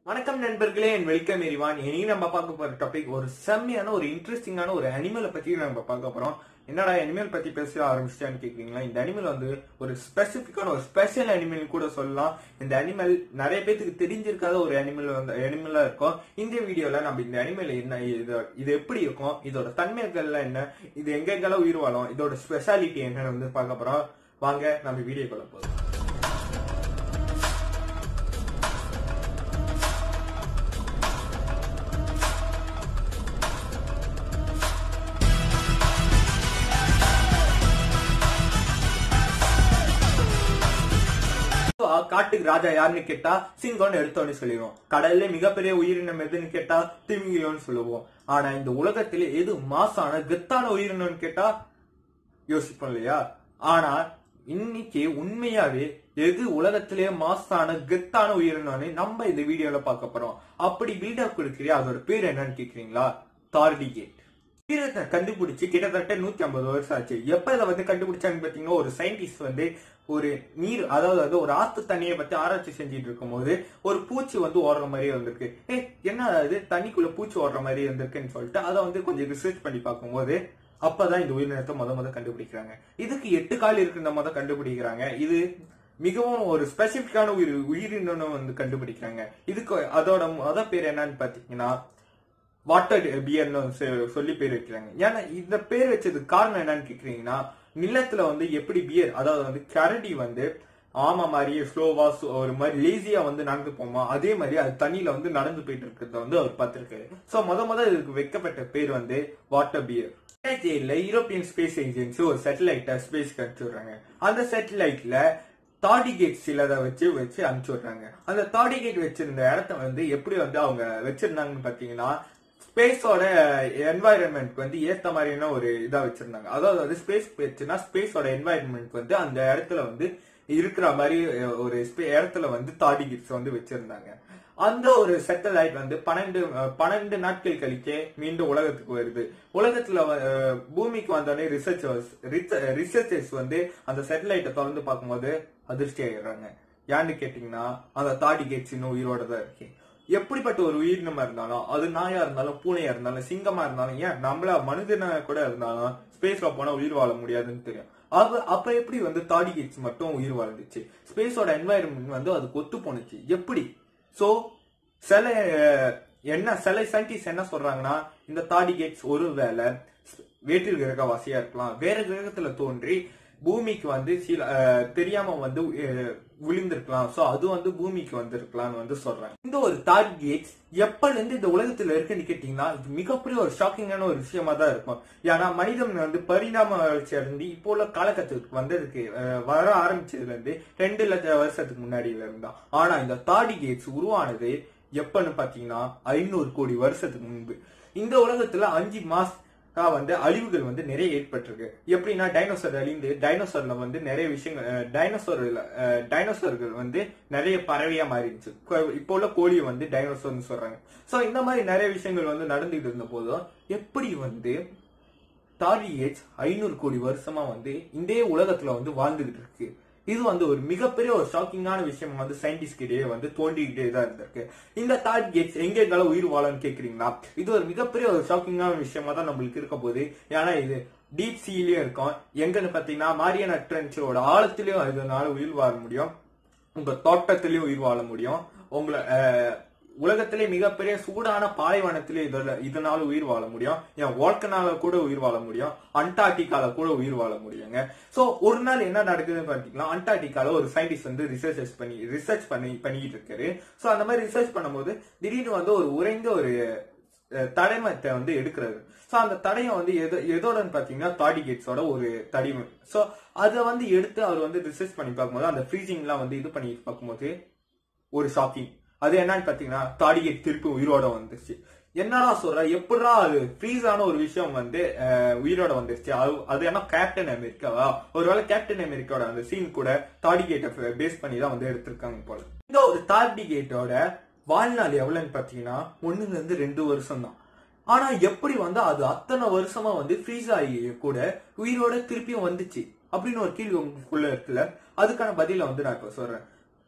வணக்கம் நண்பர்களே என் வெல்கம் எரிவான் இனி நம்ம பார்க்க போற டாபிக் ஒரு செம்மையான ஒரு இன்ட்ரெஸ்டிங்கான ஒரு அனிமலை பத்தி நம்ம பார்க்க போறோம் என்னடா அனிமல் பத்தி பேச ஆரம்பிச்சிட்டான்னு கேக்குறீங்களா இந்த அனிமல் வந்து ஒரு ஸ்பெசிபிக்கான ஒரு ஸ்பெஷல் அனிமல் கூட சொல்லலாம் இந்த அனிமல் நிறைய பேத்துக்கு தெரிஞ்சிருக்காத ஒரு அனிமல் வந்து அனிமலா இருக்கும் இந்த வீடியோல நம்ம இந்த அனிமல் என்ன இது இது எப்படி இருக்கும் இதோட தன்மைகள்லாம் என்ன இது எங்கெங்கெல்லாம் உயிர் வாழும் இதோட ஸ்பெஷாலிட்டி என்னன்னு வந்து பார்க்க போறோம் வாங்க நம்ம வீடியோக்குள்ள போதும் காட்டுக்கு ராஜா யாருன்னு கேட்டா சிங்கம்னு எடுத்தோன்னு சொல்லிடுவோம் கடல்ல மிகப்பெரிய உயிரினம் எதுன்னு கேட்டா திமிங்கிலம்னு சொல்லுவோம் ஆனா இந்த உலகத்திலே எது மாசான கெத்தான உயிரினம்னு கேட்டா யோசிப்போம் இல்லையா ஆனா இன்னைக்கு உண்மையாவே எது உலகத்திலேயே மாசான கெத்தான உயிரினம்னு நம்ம இந்த வீடியோல பார்க்க போறோம் அப்படி பில்டப் கொடுக்குறியா அதோட பேர் என்னன்னு கேக்குறீங்களா தார்டிகேட் உயிரினத்தை கண்டுபிடிச்சு கிட்டத்தட்ட நூத்தி ஐம்பது வருஷம் ஆச்சு எப்ப இதை வந்து கண்டுபிடிச்சான்னு பாத்தீங்கன்னா ஒரு சயின்டிஸ்ட் வந்து ஒரு நீர் அதாவது வந்து ஒரு ஆத்து தண்ணியை பத்தி ஆராய்ச்சி செஞ்சுட்டு இருக்கும் போது ஒரு பூச்சி வந்து ஓடுற மாதிரி வந்திருக்கு ஏ என்ன அது தண்ணிக்குள்ள பூச்சி ஓடுற மாதிரி வந்திருக்குன்னு சொல்லிட்டு அதை வந்து கொஞ்சம் ரிசர்ச் பண்ணி பார்க்கும்போது அப்பதான் இந்த உயிரினத்தை முத முத கண்டுபிடிக்கிறாங்க இதுக்கு எட்டு கால் இருக்குன்ற முத கண்டுபிடிக்கிறாங்க இது மிகவும் ஒரு ஸ்பெசிபிக்கான உயிர் உயிரினம் வந்து கண்டுபிடிக்கிறாங்க இதுக்கு அதோட முத பேர் என்னன்னு பாத்தீங்கன்னா வாட்டர் பியர்னு சொல்லி பேர் வைக்கிறாங்க ஏன்னா இந்த பேர் வச்சதுக்கு காரணம் என்னன்னு கேக்குறீங்கன்னா நிலத்துல வந்து எப்படி பியர் அதாவது வந்து கரடி வந்து ஆமா மாதிரியே ஸ்லோவா ஒரு மாதிரி லேசியா வந்து நடந்து போமா அதே மாதிரி அது தண்ணியில வந்து நடந்து போயிட்டு இருக்கிறத வந்து அவர் பார்த்திருக்காரு சோ முத முத இதுக்கு வைக்கப்பட்ட பேர் வந்து வாட்டர் பியர் ரெண்டாயிரத்தி யூரோப்பியன் ஸ்பேஸ் ஏஜென்சி ஒரு சேட்டலைட்டை ஸ்பேஸ்க்கு அனுப்பிச்சுடுறாங்க அந்த சேட்டலைட்ல தாடிகேட் சிலதை வச்சு வச்சு அனுப்பிச்சு விடுறாங்க அந்த தாடிகேட் வச்சிருந்த இடத்த வந்து எப்படி வந்து அவங்க வச்சிருந்தாங்கன்னு பாத்தீங்கன்னா ஸ்பேஸோட என்வாயரன்மெண்ட் வந்து ஏத்த மாதிரியான ஒரு இதா வச்சிருந்தாங்க அதாவது வந்து ஸ்பேஸ் போயிடுச்சுன்னா ஸ்பேஸோட என்வாயரன்மெண்ட் வந்து அந்த இடத்துல வந்து இருக்கிற மாதிரி ஒரு இடத்துல வந்து தாடிகிட்ஸ் வந்து வச்சிருந்தாங்க அந்த ஒரு சேட்டலைட் வந்து பன்னெண்டு பன்னெண்டு நாட்கள் கழிக்க மீண்டும் உலகத்துக்கு வருது உலகத்துல பூமிக்கு வந்தோடனே ரிசர்ச்சர்ஸ் ரிசர்ச்சர்ஸ் வந்து அந்த சேட்டலைட்டை திறந்து பார்க்கும்போது அதிர்ஷ்டி ஆயிடுறாங்க ஏன்னு கேட்டீங்கன்னா அந்த தாடி கேட்ஸ் இன்னும் உயிரோட தான் இருக்கு எப்படிப்பட்ட ஒரு உயிரினமா இருந்தாலும் அது நாயா இருந்தாலும் பூனையா இருந்தாலும் சிங்கமா இருந்தாலும் ஏன் நம்மள மனிதனா கூட இருந்தாலும் ஸ்பேஸ்ல போனா உயிர் வாழ முடியாதுன்னு தெரியும் அப்ப அப்ப எப்படி வந்து தாடி கேட்ஸ் மட்டும் உயிர் வாழ்ந்துச்சு ஸ்பேஸோட என்வாயரன்மெண்ட் வந்து அதுக்கு ஒத்து போனுச்சு எப்படி சோ சில என்ன சில சயின்டிஸ்ட் என்ன சொல்றாங்கன்னா இந்த தாடி கேட்ஸ் ஒரு வேலை வேற்று கிரகவாசியா இருக்கலாம் வேற கிரகத்துல தோன்றி பூமிக்கு வந்து சில தெரியாம வந்து விழுந்திருக்கலாம் சோ அது வந்து பூமிக்கு வந்திருக்கலாம்னு வந்து சொல்றாங்க இந்த ஒரு தாட் கேட்ஸ் எப்பல இருந்து இந்த உலகத்துல இருக்குன்னு கேட்டீங்கன்னா இது மிகப்பெரிய ஒரு ஷாக்கிங்கான ஒரு விஷயமா தான் இருக்கும் ஏன்னா மனிதன் வந்து பரிணாம வளர்ச்சி அடைந்து இப்போ உள்ள காலகட்டத்துக்கு வந்ததுக்கு வர ஆரம்பிச்சதுல இருந்து ரெண்டு லட்சம் வருஷத்துக்கு முன்னாடியில இருந்தா ஆனா இந்த தாடி கேட்ஸ் உருவானது எப்பன்னு பாத்தீங்கன்னா ஐநூறு கோடி வருஷத்துக்கு முன்பு இந்த உலகத்துல அஞ்சு மாஸ் வந்து அழிவுகள் வந்து நிறைய ஏற்பட்டிருக்கு எப்படின்னா டைனோசர் அழிந்து டைனோசர்ல வந்து நிறைய விஷயங்கள் டைனோசர்ல டைனோசர்கள் வந்து நிறைய பறவையா மாறிடுச்சு இப்போ உள்ள கோழியை வந்து டைனோசர்னு சொல்றாங்க சோ இந்த மாதிரி நிறைய விஷயங்கள் வந்து நடந்துட்டு இருந்த போதும் எப்படி வந்து தாரி ஏஜ் ஐநூறு கோடி வருஷமா வந்து இந்த உலகத்துல வந்து வாழ்ந்துகிட்டு இருக்கு இது வந்து ஒரு மிகப்பெரிய ஒரு ஷாக்கிங்கான விஷயம் வந்து சயின்டிஸ்ட் கிட்டே வந்து தோண்டிக்கிட்டே தான் இருந்திருக்கு இந்த தாட் கேட்ஸ் எங்க இருந்தாலும் உயிர் வாழன்னு கேக்குறீங்களா இது ஒரு மிகப்பெரிய ஒரு ஷாக்கிங்கான விஷயமா தான் நம்மளுக்கு இருக்க போகுது ஏன்னா இது டீப் சீலயும் இருக்கும் எங்கன்னு பாத்தீங்கன்னா மாரியான ட்ரென்ச்சரோட ஆழத்திலயும் இதனால உயிர் வாழ முடியும் உங்க தோட்டத்திலயும் உயிர் வாழ முடியும் உங்களை உலகத்திலே மிகப்பெரிய சூடான பாலைவனத்திலே இதோட இதனால உயிர் வாழ முடியும் என் வால்கனால கூட உயிர் வாழ முடியும் அண்டார்டிகால கூட உயிர் வாழ முடியுங்க சோ ஒரு நாள் என்ன நடக்குதுன்னு பாத்தீங்கன்னா அண்டார்டிகால ஒரு சயின்டிஸ்ட் வந்து ரிசர்ச் பண்ணி ரிசர்ச் பண்ணி பண்ணிட்டு இருக்காரு சோ அந்த மாதிரி ரிசர்ச் பண்ணும்போது திடீர்னு வந்து ஒரு உறைந்த ஒரு தடைமத்தை வந்து எடுக்கிறாரு சோ அந்த தடையம் வந்து எதோ எதோடன்னு பாத்தீங்கன்னா தாடிகேட்ஸோட ஒரு தடிமம் சோ அதை வந்து எடுத்து அவர் வந்து ரிசர்ச் பண்ணி பார்க்கும்போது அந்த ஃப்ரீசிங் எல்லாம் வந்து இது பண்ணி பார்க்கும்போது ஒரு ஷாக்கிங் அது என்னன்னு பாத்தீங்கன்னா தாடிகேட் திருப்பி உயிரோட வந்துருச்சு என்னடா சொல்ற எப்படா அது ஃப்ரீஸ் ஆன ஒரு விஷயம் வந்து உயிரோட வந்துருச்சு அது என்ன கேப்டன் அமெரிக்காவா ஒருவேளை கேப்டன் அமெரிக்காவோட அந்த சீன் கூட தாடிகேட்டை பேஸ் பண்ணி தான் வந்து எடுத்திருக்காங்க போல இந்த ஒரு தாடிகேட்டோட வாழ்நாள் எவ்வளவுன்னு பாத்தீங்கன்னா ஒண்ணுல இருந்து ரெண்டு வருஷம் தான் ஆனா எப்படி வந்து அது அத்தனை வருஷமா வந்து ஃப்ரீஸ் ஆகி கூட உயிரோட திருப்பியும் வந்துச்சு அப்படின்னு ஒரு கேள்வி உங்களுக்குள்ள இருக்குல்ல அதுக்கான பதில வந்து நான் இப்ப சொல்றேன்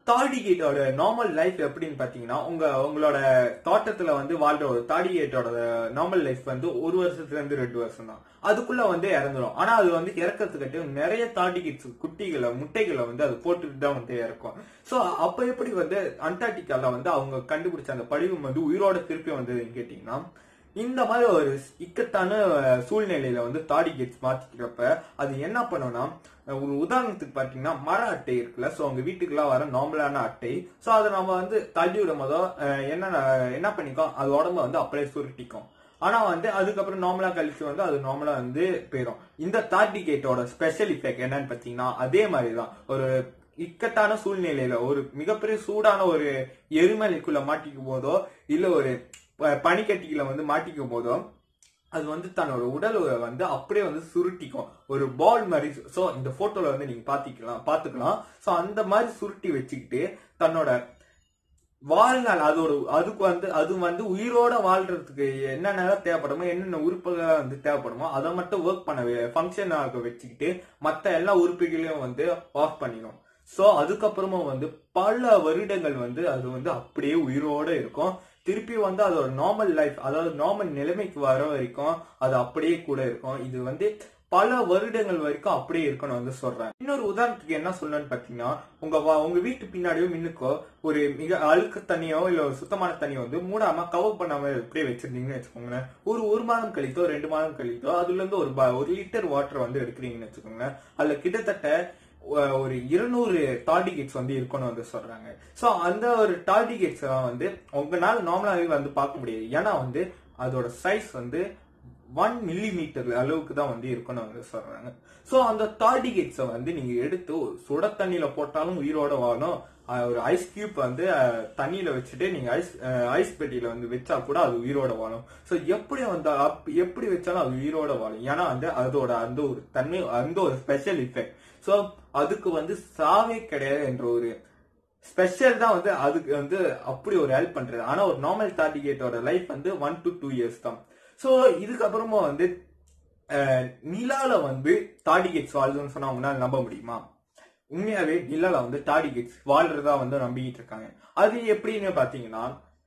தாடிகேட்டோட நார்மல் லைஃப் எப்படின்னு பாத்தீங்கன்னா உங்க உங்களோட தோட்டத்துல வந்து வாழ்ற ஒரு தாடிகேட்டோட நார்மல் லைஃப் வந்து ஒரு வருஷத்துல இருந்து ரெண்டு வருஷம் தான் அதுக்குள்ள வந்து இறந்துரும் ஆனா அது வந்து இறக்கிறதுக்கிட்ட நிறைய தாடிகேட்ஸ் குட்டிகளை முட்டைகளை வந்து அது போட்டுட்டு தான் வந்து இறக்கும் சோ அப்ப எப்படி வந்து அண்டார்டிகால வந்து அவங்க கண்டுபிடிச்ச அந்த படிவம் வந்து உயிரோட திருப்பி வந்ததுன்னு கேட்டீங்கன்னா இந்த மாதிரி ஒரு இக்கட்டான அஹ், சூழ்நிலையில வந்து தாடி கேட்ஸ் மாத்திக்கிறப்ப அது என்ன பண்ணும்னா அஹ், ஒரு உதாரணத்துக்கு பாத்தீங்கன்னா மர அட்டை இருக்குல்ல சோ உங்க வீட்டுக்குலாம் வர நார்மலான அட்டை சோ அதை நம்ம வந்து தள்ளி விடும் போதோ அஹ், என்ன என்ன பண்ணிக்கும் அது உடம்ப வந்து அப்படியே சுருட்டிக்கும் ஆனா வந்து அதுக்கப்புறம் நார்மலா கழிச்சு வந்து அது நார்மலா வந்து போயிடும் இந்த தார்டிகேட்டோட ஸ்பெஷல் இஃபெக்ட் என்னன்னு பாத்தீங்கன்னா அதே மாதிரிதான் ஒரு இக்கட்டான சூழ்நிலையில ஒரு மிகப்பெரிய சூடான ஒரு எரிமலைக்குள்ள மாட்டிக்கும் போதோ இல்ல ஒரு ப- பனிக்கட்டியில வந்து மாட்டிக்கும் போதோ அது வந்து தன்னோட உடல் வந்து அப்படியே வந்து சுருட்டிக்கும் ஒரு பால் மாதிரி சோ இந்த போட்டோல வந்து நீங்க பாத்திக்கலாம் பாத்துக்கலாம் சோ அந்த மாதிரி சுருட்டி வச்சுக்கிட்டு தன்னோட வாழ்நாள் அதோட அதுக்கு வந்து அது வந்து உயிரோட வாழ்றதுக்கு என்னென்ன தேவைப்படுமோ என்னென்ன உறுப்புகள் வந்து தேவைப்படுமோ அதை மட்டும் ஒர்க் பண்ண ஃபங்க்ஷன் ஆக வச்சுக்கிட்டு மத்த எல்லா உறுப்புகளையும் வந்து ஆஃப் பண்ணிடும் சோ அதுக்கப்புறமா வந்து பல வருடங்கள் வந்து அது வந்து அப்படியே உயிரோட இருக்கும் திருப்பி வந்து அதோட நார்மல் லைஃப் அதாவது நார்மல் நிலைமைக்கு வர வரைக்கும் அது அப்படியே கூட இருக்கும் இது வந்து பல வருடங்கள் வரைக்கும் அப்படியே இருக்கணும் வந்து சொல்றேன் இன்னொரு உதாரணத்துக்கு என்ன சொல்லணும்னு பாத்தீங்கன்னா உங்க வா- உங்க வீட்டு பின்னாடியோ மின்னுக்கோ ஒரு மிக அழுக்கு தண்ணியோ இல்ல ஒரு சுத்தமான தண்ணியோ வந்து மூடாம கவர் பண்ணாம அப்படியே வச்சிருந்தீங்கன்னு வச்சுக்கோங்களேன் ஒரு ஒரு மாதம் கழித்தோ ரெண்டு மாதம் கழித்தோ அதுல இருந்து ஒரு ப- ஒரு லிட்டர் வாட்டர் வந்து எடுக்கிறீங்கன்னு வச்சுக்கோங்களேன் அதுல கிட்டத்தட்ட ஒ- ஒரு இருநூறு டார்டிகேட்ஸ் வந்து இருக்கணும் வந்து சொல்றாங்க சோ அந்த ஒரு டார்டிகேட்ஸ் வந்து உங்களால நார்மலாவே வந்து பார்க்க முடியாது ஏன்னா வந்து அதோட சைஸ் வந்து ஒன் மில்லி மீட்டர் அளவுக்கு தான் வந்து இருக்கணும் வந்து சொல்றாங்க சோ அந்த டார்டிகேட்ஸை வந்து நீங்க எடுத்து ஒரு சுட தண்ணியில போட்டாலும் உயிரோட வாழும் அஹ் ஒரு ஐஸ் கியூப் வந்து அஹ், தண்ணியில வச்சுட்டு நீங்க ஐஸ் அஹ், ஐஸ் பெட்டியில வந்து வச்சா கூட அது உயிரோட வாழும் சோ எப்படி வந்து அப்- எப்படி வச்சாலும் அது உயிரோட வாழும் ஏன்னா வந்து அதோட அந்த ஒரு தன்மை அந்த ஒரு ஸ்பெஷல் இஃபெக்ட் சோ அதுக்கு வந்து சாவே கிடையாது என்ற ஒரு ஸ்பெஷல் தான் வந்து அதுக்கு வந்து அப்படி ஒரு ஹெல்ப் பண்றது ஆனா ஒரு நார்மல் டார்டிகேட்டோட லைஃப் வந்து ஒன் டு டூ இயர்ஸ் தான் சோ இதுக்கப்புறமா வந்து அஹ், நிலால வந்து டார்டிகேட்ஸ் வாழ்றதுன்னு சொன்னா உங்களால நம்ப முடியுமா உண்மையாவே நிலால வந்து டார்டிகேட்ஸ் வாழ்றதா வந்து நம்பிக்கிட்டு இருக்காங்க அது எப்படின்னு பாத்தீங்கன்னா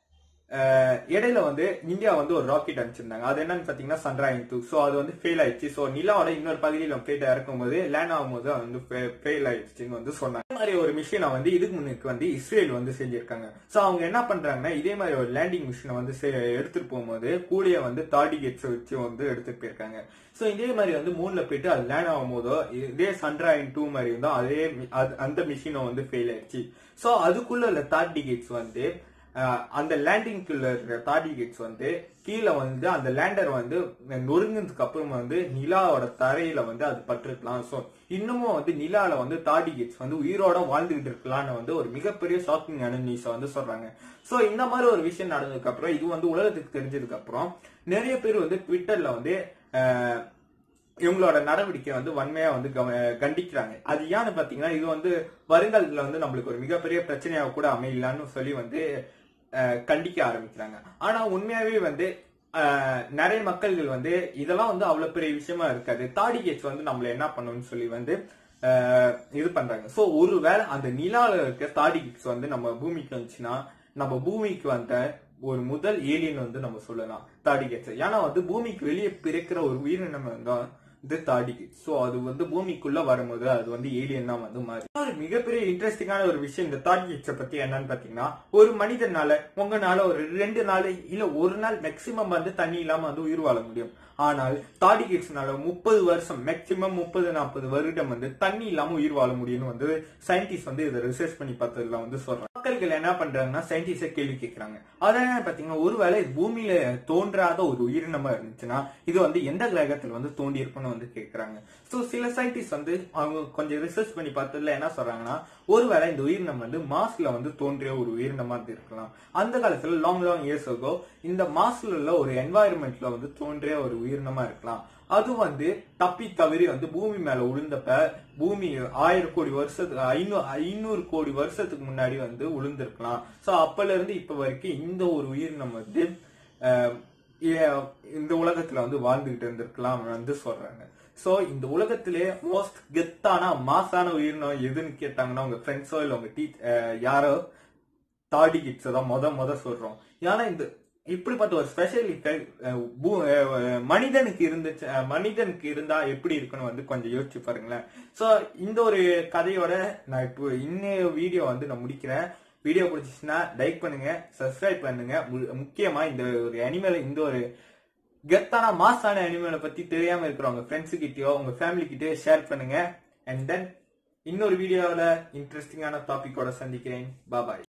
அஹ், இடையில வந்து இந்தியா வந்து ஒரு ராக்கெட் அனுப்பிச்சிருந்தாங்க அது என்னன்னு பாத்தீங்கன்னா சந்திராயன் டூ சோ அது வந்து ஃபெயில் ஆயிடுச்சு சோ நிலாவோட இன்னொரு பகுதியில் பிளேட் இறக்கும்போது லேண்ட் ஆகும்போது அது வந்து ஃபெயில் ஆயிடுச்சுன்னு வந்து சொன்னாங்க இதே மாதிரி ஒரு மிஷினை வந்து இதுக்கு முன்னுக்கு வந்து இஸ்ரேல் வந்து செஞ்சிருக்காங்க சோ அவங்க என்ன பண்றாங்கன்னா இதே மாதிரி ஒரு லேண்டிங் மிஷினை வந்து செ- எடுத்துட்டு போகும்போது கூடிய வந்து டார்டிகேட்ஸ் வச்சு வந்து எடுத்துட்டு போயிருக்காங்க சோ இதே மாதிரி வந்து மூணுல போயிட்டு அது லேண்ட் ஆகும் போதோ இதே சந்திராயன் டூ மாதிரி வந்து அதே மி- அது- அந்த மிஷினும் வந்து ஃபெயில் ஆயிடுச்சு சோ அதுக்குள்ள உள்ள டார்டிகேட்ஸ் வந்து அஹ், அந்த லேண்டிங்குள்ள இருக்கிற டார்டிகேட்ஸ் வந்து கீழே வந்து அந்த லேண்டர் வந்து நொறுங்கினதுக்கு அப்புறம் வந்து நிலாவோட தரையில வந்து அது பட்டிருக்கலாம் சோ இன்னமும் வந்து நிலால வந்து டார்டிகேட்ஸ் வந்து உயிரோட வாழ்ந்துகிட்டு இருக்கலாம்னு வந்து ஒரு மிகப்பெரிய ஷாக்கிங்கான நியூஸ் வந்து சொல்றாங்க சோ இந்த மாதிரி ஒரு விஷயம் நடந்ததுக்கு அப்புறம் இது வந்து உலகத்துக்கு தெரிஞ்சதுக்கு அப்புறம் நிறைய பேர் வந்து ட்விட்டர்ல வந்து அஹ், இவங்களோட நடவடிக்கை வந்து வன்மையா வந்து கவ- கண்டிக்கிறாங்க அது ஏன்னு பாத்தீங்கன்னா இது வந்து வருங்காலத்துல வந்து நம்மளுக்கு ஒரு மிகப்பெரிய பிரச்சனையாக கூட அமையலான்னு சொல்லி வந்து அஹ், கண்டிக்க ஆரம்பிக்கிறாங்க ஆனா உண்மையாவே வந்து அஹ், நிறைய மக்கள்கள் வந்து இதெல்லாம் வந்து அவ்வளவு பெரிய விஷயமா இருக்காது தாடி கேட்ஸ் வந்து நம்மள என்ன பண்ணணும்னு சொல்லி வந்து அஹ், இது பண்றாங்க சோ ஒருவேளை அந்த நிலால இருக்க தாடி கேட்ஸ் வந்து நம்ம பூமிக்கு வந்துச்சுன்னா நம்ம பூமிக்கு வந்த ஒரு முதல் ஏலியன் வந்து நம்ம சொல்லலாம் தாடிகேட்ஸ் ஏன்னா வந்து பூமிக்கு வெளியே பிறக்கிற ஒரு உயிரினம் தான் இது தாடிகேட்ஸ் சோ அது வந்து பூமிக்குள்ள வரும்போது அது வந்து ஏலியன் தான் வந்து மாறி ஒரு மிகப்பெரிய இன்ட்ரெஸ்டிங்கான ஒரு விஷயம் இந்த தாடிகேட்ஸ பத்தி என்னன்னு பாத்தீங்கன்னா ஒரு மனிதனால உங்கனால ஒரு ரெண்டு நாள் இல்ல ஒரு நாள் மேக்சிமம் வந்து தண்ணி இல்லாம வந்து உயிர் வாழ முடியும் ஆனால் தாடிகேட்ஸ்னால முப்பது வருஷம் மேக்சிமம் முப்பது நாற்பது வருடம் வந்து தண்ணி இல்லாம உயிர் வாழ முடியும்னு வந்து சயின்டிஸ்ட் வந்து இதை ரிசர்ச் பண்ணி பார்த்ததுல வந்து சொல்றாங்க மக்கள்கள் என்ன பண்றாங்கன்னா சயின்டிஸ்ட கேள்வி கேட்கறாங்க அதான் பாத்தீங்கன்னா ஒருவேளை இது பூமியில தோன்றாத ஒரு உயிரினமா இருந்துச்சுன்னா இது வந்து எந்த கிரகத்துல வந்து தோண்டி இருக்கும்னு வந்து கேக்குறாங்க சோ சில சயின்டிஸ்ட் வந்து அவங்க கொஞ்சம் ரிசர்ச் பண்ணி பார்த்ததுல என்ன சொல்றாங்கன்னா ஒருவேளை இந்த உயிரினம் வந்து மாஸ்ல வந்து தோன்றிய ஒரு உயிரினமா இருந்து இருக்கலாம் அந்த காலத்துல லாங் லாங் இயர்ஸ் ago இந்த மாஸ்ல உள்ள ஒரு என்வாயர்மெண்ட்ல வந்து தோன்றிய ஒரு உயிரினமா இருக்கலாம் அது வந்து தப்பி தவறி வந்து பூமி மேல விழுந்தப்ப பூமி ஆயிரம் கோடி வருஷத்துக்கு ஐநூறு ஐநூறு கோடி வருஷத்துக்கு முன்னாடி வந்து விழுந்திருக்கலாம் சோ அப்பல இருந்து இப்ப வரைக்கும் இந்த ஒரு உயிரினம் வந்து அஹ், ஏ- இந்த உலகத்துல வந்து வாழ்ந்துகிட்டு இருந்திருக்கலாம் வந்து சொல்றாங்க சோ இந்த உலகத்திலே மோஸ்ட் கெத்தான மாசான உயிரினம் எதுன்னு கேட்டாங்கன்னா உங்க ஃப்ரெண்ட்ஸோ இல்ல உங்க டீ யாரோ தாடி கிட்ஸ் தான் முத முத சொல்றோம் ஏன்னா இந்த இப்படிப்பட்ட ஒரு ஸ்பெஷல் மனிதனுக்கு இருந்துச்சு அஹ், மனிதனுக்கு இருந்தா எப்படி இருக்குன்னு வந்து கொஞ்சம் யோசிச்சு பாருங்களேன் சோ இந்த ஒரு கதையோட நான் இப்போ இன்னைய வீடியோ வந்து நான் முடிக்கிறேன் வீடியோ பிடிச்சிச்சுன்னா லைக் பண்ணுங்க சப்ஸ்கிரைப் பண்ணுங்க மு- முக்கியமா இந்த ஒரு அனிமலை இந்த ஒரு கெத்தான மாசான அனிமலை பத்தி தெரியாம இருக்கிறவங்க ஃப்ரெண்ட்ஸ் கிட்டயோ உங்க ஃபேமிலி கிட்டயோ ஷேர் பண்ணுங்க அண்ட் தென் இன்னொரு வீடியோவில் இன்ட்ரெஸ்டிங்கான டாபிக்கோட சந்திக்கிறேன் பாபாய்